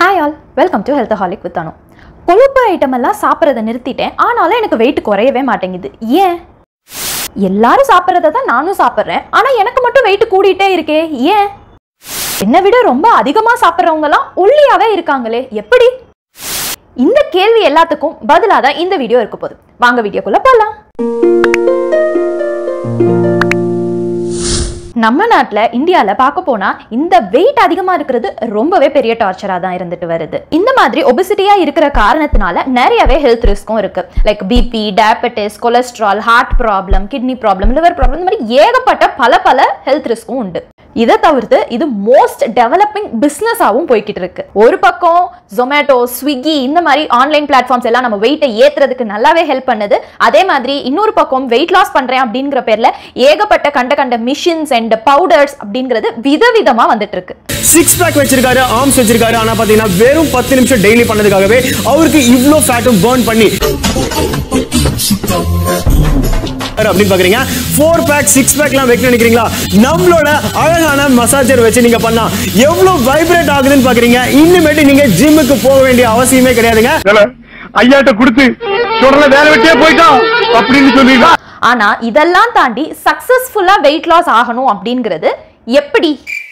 hi all welcome to healthaholic with Anu கொழுப்பு item எல்லாம் சாப்பிட்றத நிறுத்திட்டேன் ஆனாலும் எனக்கு வெயிட் குறையவே மாட்டேங்குது ஏன் எல்லாரும் சாப்பிட்றத தான் நானும் சாப்பிட்றேன் ஆனால் எனக்கு மட்டும் வெயிட் கூடிட்டே இருக்கே ஏன் என்னை விட ரொம்ப அதிகமாக சாப்பிட்றவங்கலாம் ஒல்லியாவே இருக்காங்களே எப்படி இந்த கேள்வி எல்லாத்துக்கும் பதிலாக தான் இந்த வீடியோ இருக்க போகுது வாங்க வீடியோக்குள்ள போகலாம் நம்ம நாட்டில் இந்தியாவில் பார்க்க போனா இந்த வெயிட் அதிகமாக இருக்கிறது ரொம்பவே பெரிய டார்ச்சராக தான் இருந்துட்டு வருது இந்த மாதிரி ஒபிசிட்டியாக இருக்கிற காரணத்தினால நிறையவே ஹெல்த் ரிஸ்க்கும் இருக்கு like BP diabetes cholesterol heart problem kidney problem liver problem இந்த மாதிரி ஏகப்பட்ட பல பல ஹெல்த் ரிஸ்க்கும் உண்டு இதை தவிர்த்து இது மோஸ்ட் டெவலப்பிங் பிஸ்னஸாகவும் போய்கிட்டு இருக்கு ஒரு பக்கம் ஜொமேட்டோ ஸ்விக்கி இந்த மாதிரி ஆன்லைன் பிளாட்ஃபார்ம்ஸ் எல்லாம் நம்ம வெயிட்டை ஏத்துறதுக்கு நல்லாவே ஹெல்ப் பண்ணுது அதே மாதிரி இன்னொரு பக்கம் வெயிட் லாஸ் பண்றேன் அப்படிங்கிற பேர்ல ஏகப்பட்ட கண்ட கண்ட மிஷின்ஸ் அண்ட் பவுடர்ஸ் அப்படிங்கிறது விதவிதமா வந்துட்டு இருக்கு சிக்ஸ் பேக் வச்சிருக்காரு ஆர்ம்ஸ் வச்சிருக்காரு ஆனா பாத்தீங்கன்னா வெறும் பத்து நிமிஷம் டெய்லி பண்ணதுக்காகவே அவருக்கு இவ்ளோ ஃபேட்டும் பர்ன் பண்ணி அப்படின்னு பாக்குறீங்க ஃபோர் பேக் சிக்ஸ் பேக்லாம் வைக்க நினைக்கிறீங்களா நம்மளோட அழகான மசாஜர் வச்சு நீங்க பண்ணா எவ்வளவு வைப்ரேட் ஆகுதுன்னு பாக்குறீங்க இனிமேட்டு நீங்க ஜிம்முக்கு போக வேண்டிய அவசியமே கிடையாதுங்க ஏல, ஐயாட்ட கொடுத்து சொல்ற வேலை வெட்டியே போயிட்டான் அப்படின்னு சொல்லிடுறா ஆனா இதெல்லாம் தாண்டி சக்சஸ்ஃபுல்லா வெயிட் லாஸ் ஆகணும் அப்படிங்கிறது எப்படி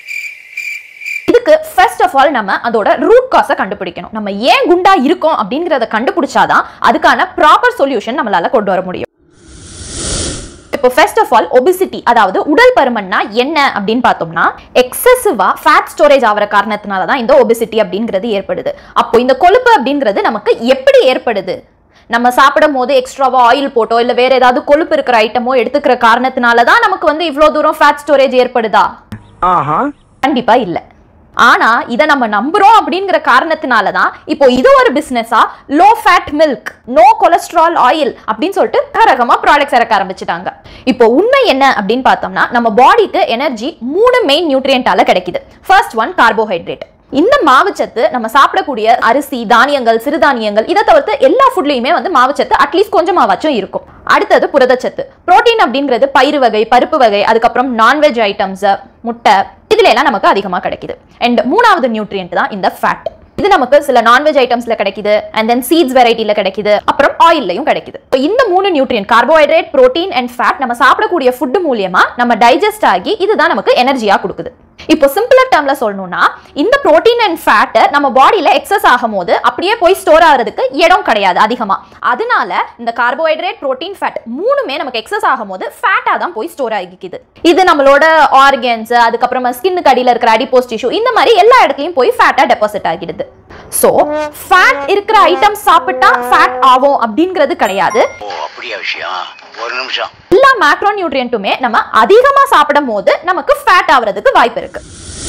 இதுக்கு ஃபர்ஸ்ட் ஆஃப் ஆல் நம்ம அதோட ரூட் காஸை கண்டுபிடிக்கணும் நம்ம ஏன் குண்டா இருக்கோம் அப்படிங்கறத கண்டுபிடிச்சாதான் அதுக்கான ப்ராப்பர் சொல்யூஷன் நம்மளால கொண்டு வர முடியும் இப்போ ஃபர்ஸ்ட் ஆஃப் ஆல் ஒபிசிட்டி அதாவது உடல் பருமன்னா என்ன அப்படின்னு பார்த்தோம்னா எக்ஸசிவா ஃபேட் ஸ்டோரேஜ் ஆகிற காரணத்தினால தான் இந்த ஒபிசிட்டி அப்படிங்கிறது ஏற்படுது அப்போ இந்த கொழுப்பு அப்படிங்கிறது நமக்கு எப்படி ஏற்படுது நம்ம சாப்பிடும் போது எக்ஸ்ட்ராவா ஆயில் போட்டோ இல்ல வேற ஏதாவது கொழுப்பு இருக்கிற ஐட்டமோ எடுத்துக்கிற காரணத்தினால தான் நமக்கு வந்து இவ்வளோ தூரம் ஃபேட் ஸ்டோரேஜ் ஏற்படுதா ஆஹா கண்டிப்பா இல்ல ஆனா இதை நம்ம நம்புறோம் அப்படிங்கிற காரணத்தினால தான் இப்போ இது ஒரு பிசினஸா low fat milk no cholesterol oil அப்படின்னு சொல்லிட்டு ரகமா ப்ராடக்ட்ஸ் இறக்க ஆரம்பிச்சிட்டாங்க இப்போ உண்மை என்ன அப்படின்னு பார்த்தோம்னா நம்ம பாடிக்கு எனர்ஜி மூணு மெயின் நியூட்ரியன்ட்டால கிடைக்குது ஃபர்ஸ்ட் ஒன் கார்போஹைட்ரேட் இந்த மாவுச்சத்து நம்ம சாப்பிடக்கூடிய அரிசி தானியங்கள் சிறுதானியங்கள் இதை தவிர்த்து எல்லா ஃபுட்லயுமே வந்து மாவுச்சத்து அட்லீஸ்ட் கொஞ்சமாவாச்சும் இருக்கும் அடுத்தது புரதச்சத்து புரோட்டீன் அப்படிங்கிறது பயிறு வகை பருப்பு வகை அதுக்கப்புறம் நான்வெஜ் ஐட்டம்ஸ் முட்டை இதுல எல்லாம் நமக்கு அதிகமா கிடைக்குது அண்ட் மூணாவது நியூட்ரியன்ட் தான் இந்த ஃபேட் இது நமக்கு சில நான்வெஜ் ஐட்டம்ஸ்ல கிடைக்குது அண்ட் தென் சீட்ஸ் வெரைட்டில கிடைக்குது அப்புறம் ஆயில்லையும் கிடைக்குது So, இந்த மூணு nutrient carbohydrate protein and fat நம்ம சாப்பிடக்கூடிய ஃபுட் மூலியமா நம்ம டைஜஸ்ட் ஆகி இதுதான் நமக்கு எனர்ஜியா கொடுக்குது இப்போ சிம்பிளர் டேர்ம்ல சொல்லணும்னா இந்த புரோட்டீன் அண்ட் ஃபேட் நம்ம பாடியில எக்ஸஸ் ஆகும் போது அப்படியே போய் ஸ்டோர் ஆகிறதுக்கு இடம் கிடையாது அதிகமா அதனால இந்த கார்போஹைட்ரேட் புரோட்டீன் ஃபேட் மூணுமே நமக்கு எக்ஸஸ் ஆகும் போது ஃபேட்டா தான் போய் ஸ்டோர் ஆகிக்குது இது நம்மளோட ஆர்கன்ஸ் அதுக்கப்புறமா ஸ்கின்னுக்கு அடியில இருக்கிற அடிப்போஸ் டிஷ்யூ இந்த மாதிரி எல்லா இடத்துலயும் போய் ஃபேட்டா டெபாசிட் ஆகிடுது சோ ஃபேட் இருக்கிற ஐட்டம் சாப்பிட்டா ஃபேட் ஆகும் அப்படிங்கிறது கிடையாது ஓ அப்படியா விஷயம் ஒரு நிமிஷம் எல்லா மேக்ரோ நியூட்ரியன்ட்டுமே நம்ம அதிகமா சாப்பிடும் போது நமக்கு ஃபேட் ஆகுறதுக்கு வாய்ப்பு இருக்கு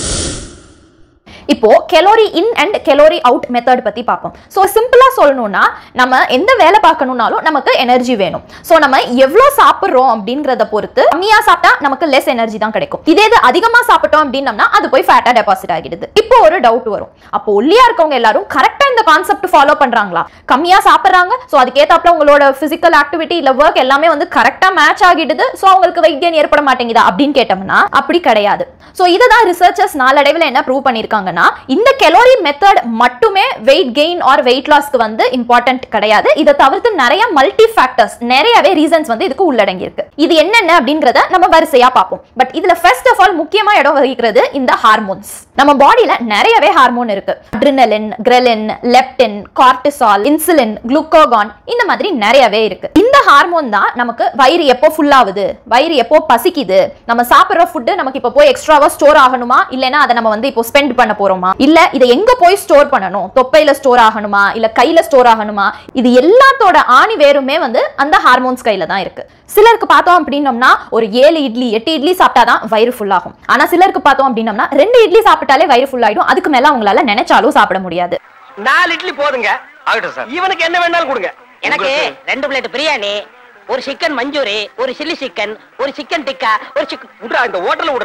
இப்போ calorie in and calorie out method பத்தி பார்ப்போம் ஸோ சிம்பிளா சொல்லணும்னா நம்ம எந்த வேலை பார்க்கணும்னாலும் நமக்கு எனர்ஜி வேணும் ஸோ நம்ம எவ்வளோ சாப்பிட்றோம் அப்படிங்கிறத பொறுத்து கம்மியா சாப்பிட்டா நமக்கு லெஸ் எனர்ஜி தான் கிடைக்கும் இதே இது அதிகமா சாப்பிட்டோம் அப்படின்னம்னா அது போய் ஃபேட்டா டெபாசிட் ஆகிடுது இப்போ ஒரு டவுட் வரும் அப்போ ஒல்லியா இருக்கவங்க எல்லாரும் கரெக்டா இந்த கான்செப்ட் ஃபாலோ பண்றாங்களா கம்மியா சாப்பிட்றாங்க ஸோ அதுக்கேத்தாப்புல உங்களோட பிசிக்கல் ஆக்டிவிட்டி இல்ல ஒர்க் எல்லாமே வந்து கரெக்டா மேட்ச் ஆகிடுது ஸோ அவங்களுக்கு வெயிட் கெயின் ஏற்பட மாட்டேங்குதா அப்படின்னு கேட்டோம்னா அப்படி கிடையாது ஸோ இதுதான் ரிசர்ச்சர்ஸ் நாளடைவில் என்ன ப்ரூவ் பண்ணியிருக்காங்கன்னா இந்த கெலோரி மெத்தட் மட்டுமே வெயிட் கெயின் ஆர் வெயிட் லாஸ்க்கு வந்து இம்பார்ட்டன்ட் கிடையாது இதை தவிர்த்து நிறைய மல்டி ஃபேக்டர்ஸ் நிறையவே ரீசன்ஸ் வந்து இதுக்கு உள்ளடங்கி இருக்கு இது என்னென்ன அப்படிங்கறத நம்ம வரிசையா பார்ப்போம் பட் இதுல ஃபர்ஸ்ட் ஆஃப் ஆல் முக்கியமா இடம் வகிக்கிறது இந்த ஹார்மோன்ஸ் நம்ம பாடியில நிறையவே ஹார்மோன் இருக்கு adrenaline ghrelin leptin cortisol insulin glucagon இந்த மாதிரி நிறையவே இருக்கு இந்த ஹார்மோன் தான் நமக்கு வயிறு எப்போ ஃபுல் ஆகுது வயிறு எப்போ பசிக்குது நம்ம சாப்பிடுற ஃபுட்டு நமக்கு இப்போ போய் எக்ஸ்ட்ராவா ஸ்டோர் ஆகணுமா இல்லைன்னா அதை நம்ம வந்து இப்போ ஸ்பெண்ட் பண்ண போறோமா இல்ல இதை எங்க போய் ஸ்டோர் பண்ணணும் தொப்பையில ஸ்டோர் ஆகணுமா இல்ல கையில ஸ்டோர் ஆகணுமா இது எல்லாத்தோட ஆணி வேறுமே வந்து அந்த ஹார்மோன்ஸ் கையில தான் இருக்கு சிலருக்கு பார்த்தோம் அப்படின்னம்னா ஒரு ஏழு இட்லி எட்டு இட்லி சாப்பிட்டாதான் வயிறு ஃபுல் ஆகும் ஆனா சிலருக்கு பார்த்தோம் அப்படின்னம்னா ரெண்டு இட்லி சாப்பிட்டாலே வயிறு ஃபுல் ஆயிடும் அதுக்கு மேல அவங்களால நினைச்சாலும் சாப்பிட முடியாது நாலு இட்லி போதுங்க ஆகட்டும் சார் இவனுக்கு என்ன வேணாலும் கொடுங்க எனக்கு ரெண்டு பிளேட் பிரியாணி ஒரு சிக்கன் மஞ்சூரி ஒரு சில்லி சிக்கன் ஒரு சிக்கன் டிக்கா ஒரு சிக்கன் விட்றா இந்த ஹோட்டல்ல விட்றா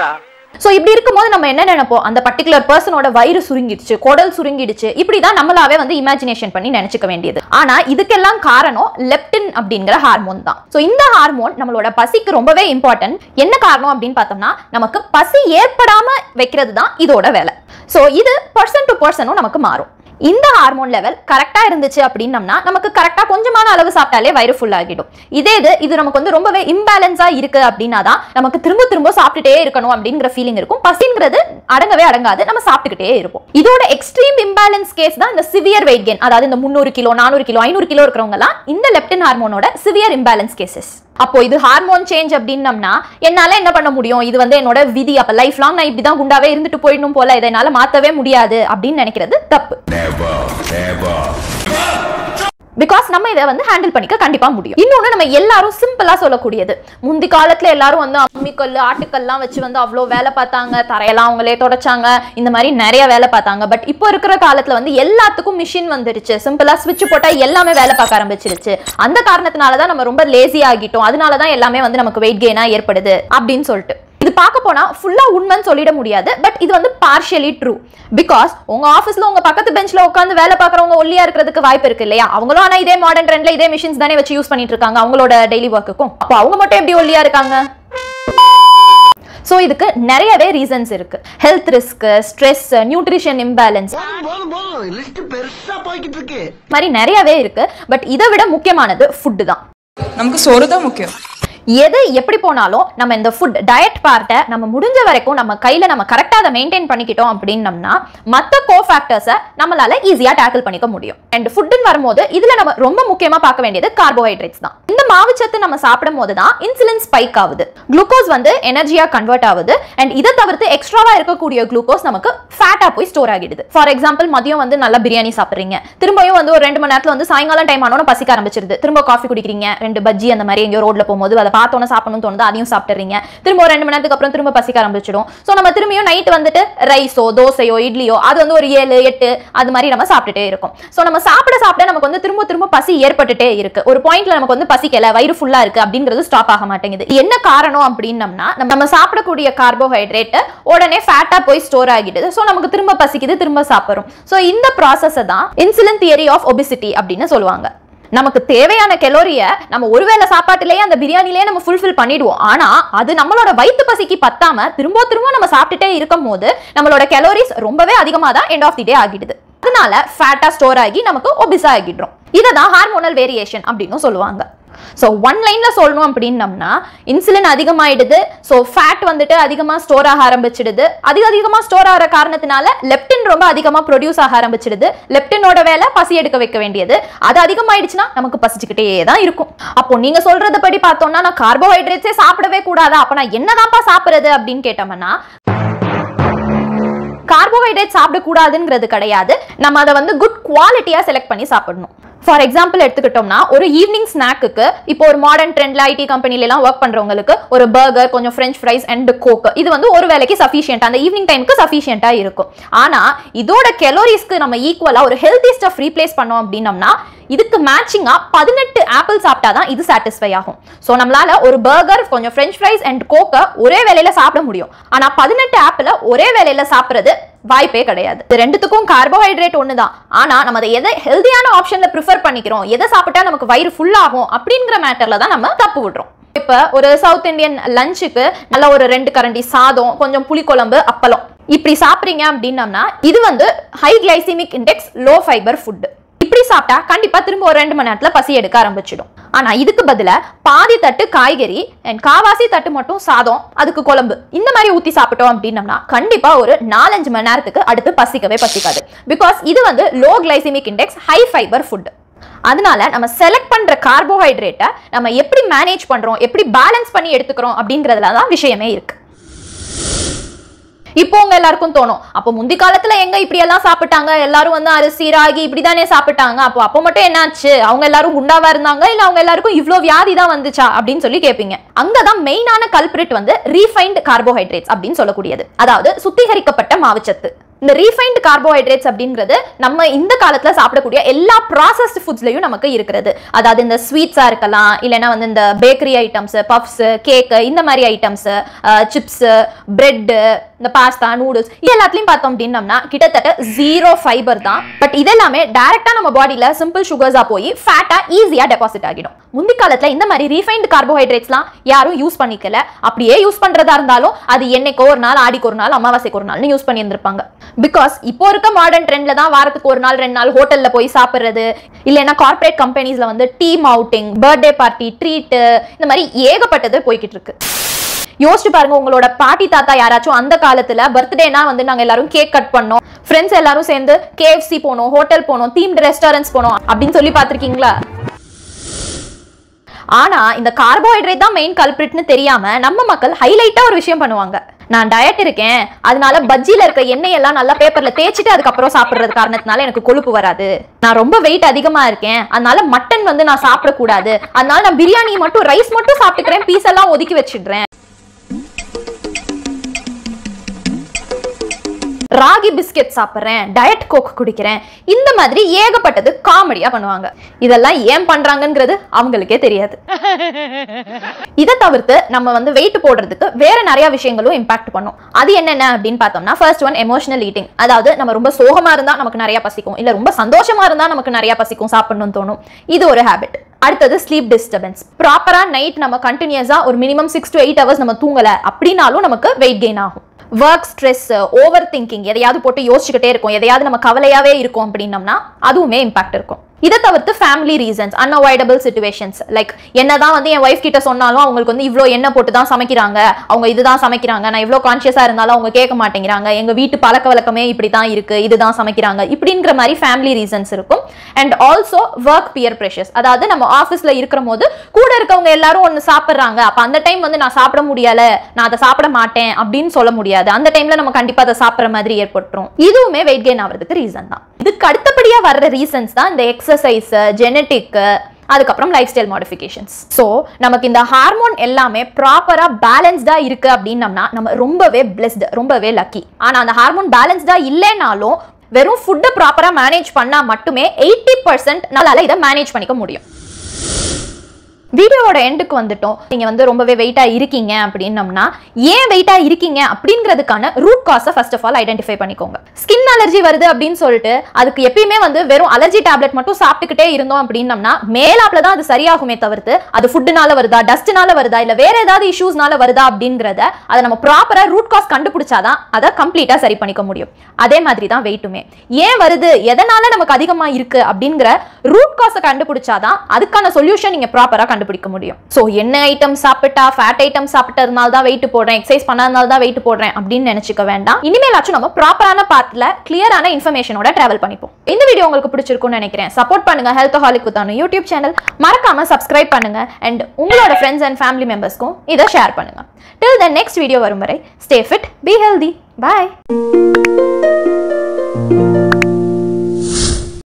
ஸோ இப்படி இருக்கும்போது நம்ம என்ன நினைப்போம் அந்த பர்டிகுலர் பர்சனோட வயிறு சுருங்கிடுச்சு குடல் சுருங்கிடுச்சு இப்படி தான் நம்மளாவே வந்து இமேஜினேஷன் பண்ணி நினைச்சுக்க வேண்டியது ஆனா இதுக்கெல்லாம் காரணம் லெப்டின் அப்படிங்கிற ஹார்மோன் தான் ஸோ இந்த ஹார்மோன் நம்மளோட பசிக்கு ரொம்பவே இம்பார்ட்டன்ட் என்ன காரணம் அப்படின்னு பார்த்தோம்னா நமக்கு பசி ஏற்படாம வைக்கிறது தான் இதோட வேலை ஸோ இது பர்சன் டு பர்சனும் நமக்கு மாறும் இந்த ஹார்மோன் லெவல் கரெக்டா இருந்துச்சு அப்படின்னம்னா நமக்கு கரெக்டா கொஞ்சமான அளவு சாப்பிட்டாலே வயிறு ஃபுல் ஆகிடும் இதே இது இது நமக்கு வந்து ரொம்பவே இம்பேலன்ஸா இருக்கு அப்படின்னா தான் நமக்கு திரும்ப திரும்ப சாப்பிட்டுட்டே இருக்கணும் அப்படிங்கிற ஃபீலிங் இருக்கும் பசிங்கிறது அடங்கவே அடங்காது நம்ம சாப்பிட்டுக்கிட்டே இருப்போம் இதோட எக்ஸ்ட்ரீம் இம்பேலன்ஸ் கேஸ் தான் இந்த சிவியர் வெயிட் கெயின் அதாவது இந்த முந்நூறு கிலோ நானூறு கிலோ ஐநூறு கிலோ இருக்கிறவங்க எல்லாம் இந்த லெப்டின் ஹார்மோனோட சிவியர் இம்பேலன்ஸ் கேசஸ் அப்போ இது ஹார்மோன் சேஞ்ச் அப்படின்னம்னா என்னால என்ன பண்ண முடியும் இது வந்து என்னோட விதி அப்ப லைஃப் லாங் நான் இப்படிதான் குண்டாவே இருந்துட்டு போயிடணும் போல இதை என்னால மாத்தவே முடியாது அப்படின்னு நினைக்கிறது தப்பு பிகாஸ் நம்ம இதை வந்து ஹேண்டில் பண்ணிக்க கண்டிப்பா முடியும் இன்னொன்னு நம்ம எல்லாரும் சிம்பிளா சொல்லக்கூடியது முந்தி காலத்துல எல்லாரும் வந்து அம்மிக்கல் ஆட்டுக்கல்லாம் வச்சு வந்து அவ்வளோ வேலை பார்த்தாங்க தரையெல்லாம் அவங்களே தொடச்சாங்க இந்த மாதிரி நிறைய வேலை பார்த்தாங்க பட் இப்போ இருக்கிற காலத்துல வந்து எல்லாத்துக்கும் மிஷின் வந்துருச்சு சிம்பிளா ஸ்விட்ச் போட்டா எல்லாமே வேலை பார்க்க ஆரம்பிச்சிருச்சு அந்த காரணத்தினால தான் நம்ம ரொம்ப லேசி ஆகிட்டோம் அதனால தான் எல்லாமே வந்து நமக்கு வெயிட் கெயினா ஏற்படுது அப்படின்னு சொல்லிட்டு இது பார்க்க போனா ஃபுல்லா உண்மைன்னு சொல்லிட முடியாது பட் இது வந்து பார்ஷியலி ட்ரூ பிகாஸ் உங்க ஆஃபீஸ்ல உங்க பக்கத்து பெஞ்ச்ல உட்காந்து வேலை பார்க்கறவங்க ஒல்லியா இருக்கிறதுக்கு வாய்ப்பு இருக்கு இல்லையா அவங்களும் ஆனா இதே மாடர்ன் ட்ரெண்ட்ல இதே மிஷின்ஸ் தானே வச்சு யூஸ் பண்ணிட்டு இருக்காங்க அவங்களோட டெய்லி ஒர்க்குக்கும் அப்போ அவங்க மட்டும் எப்படி ஒல்லியா இருக்காங்க ஸோ இதுக்கு நிறையவே ரீசன்ஸ் இருக்கு health risk stress nutrition imbalance போதும் போதும் லிஸ்ட் பெருசா போய்கிட்டு இருக்கு மாதிரி நிறையவே இருக்கு பட் இதை விட முக்கியமானது ஃபுட்டு தான் நமக்கு சோறு தான் முக்கியம் எது எப்படி போனாலும் நம்ம இந்த ஃபுட் டயட் பார்ட்டை நம்ம முடிஞ்ச வரைக்கும் நம்ம கையில நம்ம கரெக்டா அதை மெயின்டைன் பண்ணிக்கிட்டோம் அப்படின்னம்னா மற்ற கோ ஃபேக்டர்ஸை நம்மளால ஈஸியா டேக்கிள் பண்ணிக்க முடியும் அண்ட் ஃபுட்டுன்னு வரும்போது இதுல நம்ம ரொம்ப முக்கியமா பார்க்க வேண்டியது கார்போஹைட்ரேட்ஸ் தான் இந்த மாவுச்சத்து நம்ம சாப்பிடும் போது தான் இன்சுலின் ஸ்பைக் ஆகுது குளுக்கோஸ் வந்து எனர்ஜியா கன்வெர்ட் ஆகுது அண்ட் இதை தவிர்த்து எக்ஸ்ட்ராவா இருக்கக்கூடிய குளுக்கோஸ் நமக்கு ஃபேட்டா போய் ஸ்டோர் ஆகிடுது ஃபார் எக்ஸாம்பிள் மதியம் வந்து நல்ல பிரியாணி சாப்பிடுறீங்க திரும்பியும் வந்து ஒரு ரெண்டு மணி நேரத்துல வந்து சாயங்காலம் டைம் ஆனோன்னு பசிக்க ஆரம்பிச்சிருது திரும்ப காஃபி குடிக்கிறீங்க ரெண்டு பஜ்ஜி அந்த மாதிரி எங்கேயோ ரோட்ல போகும்போது அதை பார்த்தோன்னே சாப்பிடணும்னு தோணுது அதையும் சாப்பிட்டுறீங்க திரும்ப ஒரு ரெண்டு மணி நேரத்துக்கு அப்புறம் திரும்ப பசிக்க ஆரம்பிச்சிடும் ஸோ நம்ம திரும்பியும் நைட் வந்துட்டு ரைஸோ தோசையோ இட்லியோ அது வந்து ஒரு ஏழு எட்டு அது மாதிரி நம்ம சாப்பிட்டுட்டே இருக்கும் ஸோ நம்ம சாப்பிட சாப்பிட நமக்கு வந்து திரும்ப திரும்ப பசி ஏற்பட்டுட்டே இருக்கு ஒரு பாயிண்ட்ல நமக்கு வந்து பசிக்கல வயிறு ஃபுல்லா இருக்கு அப்படிங்கிறது ஸ்டாப் ஆக மாட்டேங்குது என்ன காரணம் அப்படின்னம்னா நம்ம நம்ம சாப்பிடக்கூடிய கார்போஹைட்ரேட் உடனே ஃபேட்டா போய் ஸ்டோர் ஆகிடுது ஸோ நமக்கு திரும்ப பசிக்குது திரும்ப சாப்பிட்றோம் ஸோ இந்த ப்ராசஸை தான் இன்சுலின் தியரி ஆஃப் ஒபிசிட்டி அப்படின்னு சொல்லுவாங்க நமக்கு தேவையான கெலோரிய நம்ம ஒருவேளை சாப்பாட்டுலயே அந்த பிரியாணிலேயே நம்ம ஃபுல்ஃபில் பண்ணிடுவோம் ஆனா அது நம்மளோட வயிற்று பசிக்கு பத்தாம திரும்ப திரும்ப நம்ம சாப்பிட்டுட்டே இருக்கும் போது நம்மளோட கெலோரிஸ் ரொம்பவே அதிகமாக தான் எண்ட் ஆஃப் தி டே ஆகிடுது அதனால ஃபேட்டா ஸ்டோர் ஆகி நமக்கு ஒபிசா ஆகிடுறோம் இதை தான் ஹார்மோனல் வேரியேஷன் அப்படின்னு சொல்லுவாங்க ஸோ ஒன் லைன்ல சொல்லணும் அப்படின்னம்னா இன்சுலின் அதிகமாயிடுது ஸோ ஃபேட் வந்துட்டு அதிகமாக ஸ்டோர் ஆக ஆரம்பிச்சிடுது அதிக அதிகமாக ஸ்டோர் ஆகிற காரணத்தினால லெப்டின் ரொம்ப அதிகமாக ப்ரொடியூஸ் ஆக ஆரம்பிச்சிடுது லெப்டினோட வேலை பசி எடுக்க வைக்க வேண்டியது அது அதிகமாயிடுச்சுன்னா நமக்கு பசிச்சுக்கிட்டே தான் இருக்கும் அப்போ நீங்க சொல்றத படி பார்த்தோம்னா நான் கார்போஹைட்ரேட்ஸே சாப்பிடவே கூடாதா அப்ப நான் என்னதான்ப்பா சாப்பிடுறது அப்படின்னு கேட்டோம்னா கார்போஹைட்ரேட் சாப்பிடக்கூடாதுங்கிறது கிடையாது நம்ம அதை வந்து குட் குவாலிட்டியா செலக்ட் பண்ணி சாப்பிடணும் ஃபார் எக்ஸாம்பிள் எடுத்துக்கிட்டோம்னா ஒரு ஈவினிங் ஸ்நாக்குக்கு இப்போ ஒரு மாடர்ன் ட்ரெண்ட்ல ஐடி கம்பெனில எல்லாம் ஒர்க் பண்றவங்களுக்கு ஒரு பர்கர் கொஞ்சம் ஃப்ரெஞ்ச் ஃப்ரைஸ் அண்ட் கோக் இது வந்து ஒரு வேலைக்கு சஃபிஷியன்ட் அந்த ஈவினிங் டைமுக்கு சஃபிஷியன்ட்டா இருக்கும் ஆனா இதோட கெலோரிஸ்க்கு நம்ம ஈக்குவலா ஒரு ஹெல்தி ஸ்டஃப் ரீப்ளேஸ் பண்ணோம் அப்படின்னம்னா இதுக்கு மேட்சிங்கா பதினெட்டு ஆப்பிள் சாப்பிட்டா தான் இது சாட்டிஸ்ஃபை ஆகும் ஸோ நம்மளால ஒரு பர்கர் கொஞ்சம் ஃப்ரெஞ்ச் ஃப்ரைஸ் அண்ட் கோக்கை ஒரே வேலையில சாப்பிட முடியும் ஆனா பதினெட்டு ஆப்பிள ஒரே வேலையில சாப்பிடுறது வாய்ப்பே கிடையாது இது ரெண்டுத்துக்கும் கார்போஹைட்ரேட் ஒன்று தான் ஆனா நம்ம அதை எதை ஹெல்தியான ஆப்ஷன்ல ப்ரிஃபர் பண்ணிக்கிறோம் எதை சாப்பிட்டா நமக்கு வயிறு ஃபுல் ஆகும் அப்படிங்கிற மேட்டர்ல தான் நம்ம தப்பு விடுறோம் இப்ப ஒரு சவுத் இந்தியன் லஞ்சுக்கு நல்ல ஒரு ரெண்டு கரண்டி சாதம் கொஞ்சம் புளிக்குழம்பு அப்பளம் இப்படி சாப்பிட்றீங்க அப்படின்னம்னா இது வந்து high glycaemic index low fibre food இப்படி சாப்பிட்டா கண்டிப்பா திரும்ப ஒரு ரெண்டு மணி நேரத்துல பசி எடுக்க ஆரம்பிச்சிடும் ஆனா இதுக்கு பதிலா பாதி தட்டு காய்கறி அண்ட் காவாசி தட்டு மட்டும் சாதம் அதுக்கு குழம்பு இந்த மாதிரி ஊத்தி சாப்பிட்டோம் அப்படின்னம்னா கண்டிப்பா ஒரு நாலஞ்சு மணி நேரத்துக்கு அடுத்து பசிக்கவே பசிக்காது பிகாஸ் இது வந்து low glycaemic index high fibre food அதனால நம்ம செலக்ட் பண்ற கார்போஹைட்ரேட்டை நம்ம எப்படி மேனேஜ் பண்றோம் எப்படி பேலன்ஸ் பண்ணி எடுத்துக்கிறோம் அப்படிங்கறதுல தான் விஷயமே இருக்கு இப்போ உங்க எல்லாருக்கும் தோணும் அப்போ முந்தி காலத்துல எங்க இப்படி எல்லாம் சாப்பிட்டாங்க எல்லாரும் வந்து அரிசி ராகி இப்படிதானே சாப்பிட்டாங்க அப்போ அப்போ மட்டும் என்னாச்சு அவங்க எல்லாரும் குண்டாவா இருந்தாங்க இல்ல அவங்க எல்லாருக்கும் இவ்ளோ வியாதி தான் வந்துச்சா அப்படின்னு சொல்லி கேட்பீங்க அங்கதான் மெயினான கல்பிரிட் வந்து ரீஃபைன்டு கார்போஹைட்ரேட்ஸ் அப்படின்னு சொல்லக்கூடியது அதாவது சுத்திகரிக்கப்பட்ட மாவுச்சத்து இந்த ரீஃபைன்டு கார்போஹைட்ரேட்ஸ் அப்படிங்கிறது நம்ம இந்த காலத்துல சாப்பிடக்கூடிய எல்லா ப்ராசஸ்ட் ஃபுட்ஸ்லயும் நமக்கு இருக்கிறது அதாவது இந்த ஸ்வீட்ஸா இருக்கலாம் இல்லைன்னா வந்து இந்த பேக்கரி ஐட்டம்ஸ் பஃப்ஸ் கேக்கு இந்த மாதிரி ஐட்டம்ஸ் சிப்ஸ் பிரெட் இந்த பாஸ்தா நூடுல்ஸ் இது எல்லாத்துலயும் பார்த்தோம் அப்படின்னம்னா கிட்டத்தட்ட ஜீரோ ஃபைபர் தான் பட் இதெல்லாமே டைரக்டா நம்ம பாடியில சிம்பிள் சுகர்ஸா போய் ஃபேட்டா ஈஸியா டெபாசிட் ஆகிடும் முந்தி காலத்துல இந்த மாதிரி ரீஃபைன்டு கார்போஹைட்ரேட்ஸ்லாம் யாரும் யூஸ் பண்ணிக்கல அப்படியே யூஸ் பண்றதா இருந்தாலும் அது என்னைக்கோ ஒரு நாள் ஆடிக்கு ஒரு நாள் அமாவாசைக்கு ஒரு நாள்னு யூஸ் பண்ணியிருந்திருப்பாங்க பிகாஸ் இப்போ இருக்க மாடர்ன் ட்ரெண்ட்ல தான் வாரத்துக்கு ஒரு நாள் ரெண்டு நாள் ஹோட்டல்ல போய் சாப்பிடுறது இல்லைன்னா கார்ப்பரேட் கம்பெனிஸ்ல வந்து team outing birthday party treat இந்த மாதிரி ஏகப்பட்டது போய்கிட்டு இருக்கு யோசிச்சு பாருங்க உங்களோட பாட்டி தாத்தா யாராச்சும் அந்த காலத்துல பர்த்டேனா வந்து நாங்க எல்லாரும் கேக் கட் பண்ணோம் ஃப்ரெண்ட்ஸ் எல்லாரும் சேர்ந்து கேஎஃப்சி போனோம் ஹோட்டல் போனோம் தீம்டு ரெஸ்டாரண்ட்ஸ் போனோம் அப்படின்னு சொல்லி பார்த்திருக்கீங்களா ஆனா இந்த கார்போஹைட்ரேட் தான் மெயின் கல்பிரிட்னு தெரியாம நம்ம மக்கள் ஹைலைட்டா ஒரு விஷயம் பண்ணுவாங்க நான் டயட் இருக்கேன் அதனால பஜ்ஜில இருக்க எண்ணெய் எல்லாம் நல்லா பேப்பர்ல தேய்ச்சிட்டு அதுக்கப்புறம் சாப்பிடுறது காரணத்தினால எனக்கு கொழுப்பு வராது நான் ரொம்ப வெயிட் அதிகமா இருக்கேன் அதனால மட்டன் வந்து நான் சாப்பிடக்கூடாது அதனால நான் பிரியாணி மட்டும் ரைஸ் மட்டும் சாப்பிட்டுக்கிறேன் பீஸ் எல்லாம் ஒதுக்கி வச்சிடுறேன் ராகி பிஸ்கெட் சாப்பிட்றேன் டயட் கோக் குடிக்கிறேன் இந்த மாதிரி ஏகப்பட்டது காமெடியா பண்ணுவாங்க இதெல்லாம் ஏன் பண்றாங்கங்கிறது அவங்களுக்கே தெரியாது இதை தவிர்த்து நம்ம வந்து வெயிட் போடுறதுக்கு வேற நிறைய விஷயங்களும் இம்பாக்ட் பண்ணும் அது என்னென்ன அப்படின்னு பார்த்தோம்னா ஃபர்ஸ்ட் ஒன் எமோஷனல் ஈட்டிங் அதாவது நம்ம ரொம்ப சோகமா இருந்தா நமக்கு நிறைய பசிக்கும் இல்ல ரொம்ப சந்தோஷமா இருந்தா நமக்கு நிறைய பசிக்கும் சாப்பிடணும்னு தோணும் இது ஒரு ஹேபிட் அடுத்தது ஸ்லீப் டிஸ்டர்பன்ஸ் ப்ராப்பரா நைட் நம்ம கண்டினியூஸா ஒரு minimum six to eight hours நம்ம தூங்கல அப்படின்னாலும் நமக்கு வெயிட் கெயின் ஆகும் ஒர்க் ஸ்ட்ரெஸ் ஓவர் திங்கிங் எதையாவது போட்டு யோசிச்சுக்கிட்டே இருக்கும் எதையாவது நம்ம கவலையாவே இருக்கும் அப்படின்னம்னா அதுவுமே இம்பாக்ட் இருக்கும் இதை தவிர்த்து family reasons unavoidable situations like என்னதான் வந்து என் ஒய்ஃப் கிட்ட சொன்னாலும் அவங்களுக்கு வந்து இவ்வளோ எண்ணெய் போட்டு தான் சமைக்கிறாங்க அவங்க இதுதான் சமைக்கிறாங்க நான் இவ்வளோ கான்ஷியஸாக இருந்தாலும் அவங்க கேட்க மாட்டேங்கிறாங்க எங்க வீட்டு பழக்க வழக்கமே இப்படி தான் இருக்கு இதுதான் சமைக்கிறாங்க இப்படிங்கிற மாதிரி ஃபேமிலி ரீசன்ஸ் இருக்கும் and also work peer pressures அதாவது நம்ம ஆஃபீஸில் இருக்கிற போது கூட இருக்கவங்க எல்லாரும் ஒன்று சாப்பிட்றாங்க அப்போ அந்த டைம் வந்து நான் சாப்பிட முடியல நான் அதை சாப்பிட மாட்டேன் அப்படின்னு சொல்ல முடியாது அந்த டைம்ல நம்ம கண்டிப்பாக அதை சாப்பிட்ற மாதிரி ஏற்பட்டுரும் இதுவுமே வெயிட் கெயின் ஆகிறதுக்கு ரீசன் தான் இதுக்கு அடுத்தபடியாக வர்ற ரீசன்ஸ் தான் இந்த எக்ஸசைஸ் ஜெனட்டிக் அதுக்கப்புறம் லைஃப் ஸ்டைல் மாடிஃபிகேஷன்ஸ் ஸோ நமக்கு இந்த ஹார்மோன் எல்லாமே ப்ராப்பராக பேலன்ஸ்டாக இருக்கு அப்படின்னம்னா நம்ம ரொம்பவே பிளெஸ்டு ரொம்பவே லக்கி ஆனால் அந்த ஹார்மோன் பேலன்ஸ்டாக இல்லைனாலும் வெறும் ஃபுட்டை ப்ராப்பராக மேனேஜ் பண்ணால் மட்டுமே எயிட்டி பர்சன்ட் நம்மளால இதை மேனேஜ் பண்ணிக்க முடியும் வீடியோவோட எண்டுக்கு வந்துட்டோம் நீங்க வந்து ரொம்பவே வெயிட்டா இருக்கீங்க அப்படின்னம்னா ஏன் வெயிட்டா இருக்கீங்க அப்படிங்கிறதுக்கான ரூட் காஸை ஃபர்ஸ்ட் ஆஃப் ஆல் ஐடென்டிஃபை பண்ணிக்கோங்க ஸ்கின் அலர்ஜி வருது அப்படின்னு சொல்லிட்டு அதுக்கு எப்பயுமே வந்து வெறும் அலர்ஜி டேப்லெட் மட்டும் சாப்பிட்டுக்கிட்டே இருந்தோம் அப்படின்னம்னா மேலாப்ல தான் அது சரியாகுமே தவிர்த்து அது ஃபுட்டுனால வருதா டஸ்ட்னால வருதா இல்ல வேற ஏதாவது இஷ்யூஸ்னால வருதா அப்படிங்கிறத அதை நம்ம ப்ராப்பரா ரூட் காஸ் கண்டுபிடிச்சாதான் அதை கம்ப்ளீட்டா சரி பண்ணிக்க முடியும் அதே மாதிரி தான் வெயிட்டுமே ஏன் வருது எதனால நமக்கு அதிகமா இருக்கு அப்படிங்கிற ரூட் காஸை கண்டுபிடிச்சாதான் அதுக்கான சொல்யூஷன் நீங்க ப்ராப்பரா கண்டுபிடிக்க முடியும் ஸோ என்ன ஐட்டம் சாப்பிட்டா ஃபேட் ஐட்டம் சாப்பிட்டதுனால தான் வெயிட் போடுறேன் எக்ஸசைஸ் பண்ணாதனால தான் வெயிட் போடுறேன் அப்படின்னு நினைச்சுக்க வேண்டாம் இனிமேலாச்சும் நம்ம ப்ராப்பரான பாத்துல கிளியரான இன்ஃபர்மேஷனோட டிராவல் பண்ணிப்போம் இந்த வீடியோ உங்களுக்கு பிடிச்சிருக்கும்னு நினைக்கிறேன் சப்போர்ட் பண்ணுங்க ஹெல்த் ஹாலிக் குத்தான யூடியூப் சேனல் மறக்காம சப்ஸ்கிரைப் பண்ணுங்க அண்ட் உங்களோட ஃப்ரெண்ட்ஸ் அண்ட் ஃபேமிலி மெம்பர்ஸ்க்கும் இதை ஷேர் பண்ணுங்க டில் த நெக்ஸ்ட் வீடியோ வரும் வரை stay fit be healthy bye